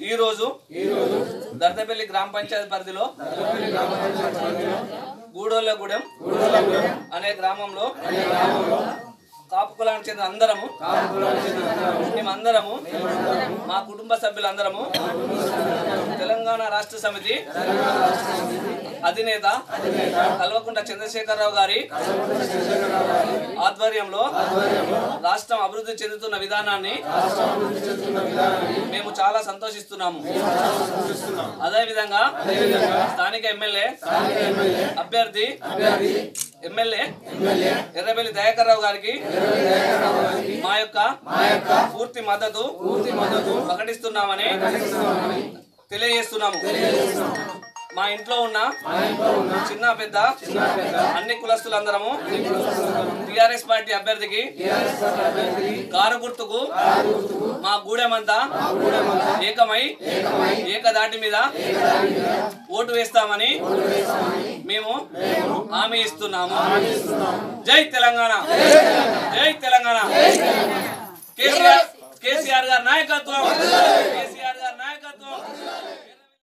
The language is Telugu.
ఈ రోజు దర్దపల్లి గ్రామ పంచాయతీ పరిధిలో గూడోళ్ళగూడెం అనే గ్రామంలో కాపు కులానికి చెందిన అందరము మేమందరము మా కుటుంబ సభ్యులందరము తెలంగాణ రాష్ట్ర సమితి అధినేత కల్వకుంట చంద్రశేఖరరావు గారి ఆధ్వర్యంలో రాష్ట్రం అభివృద్ధి చెందుతున్న విధానాన్ని మేము చాలా సంతోషిస్తున్నాము అదే విధంగా స్థానిక ఎమ్మెల్యే అభ్యర్థి ఎమ్మెల్యే ఎర్రబెల్లి దయాకర్ రావు గారికి మా యొక్క పూర్తి మద్దతు ప్రకటిస్తున్నామని తెలియజేస్తున్నాము మా ఇంట్లో ఉన్న చిన్న పెద్ద అన్ని కులస్తులందరము టిఆర్ఎస్ పార్టీ అభ్యర్థికి కారు గుర్తుకు మా గూడెమంతా ఏకమై ఏకదాటి మీద ఓటు వేస్తామని మేము హామీ ఇస్తున్నాము జై తెలంగాణ జై తెలంగాణ కేసీఆర్ కేసీఆర్ గారి నాయకత్వం కేసీఆర్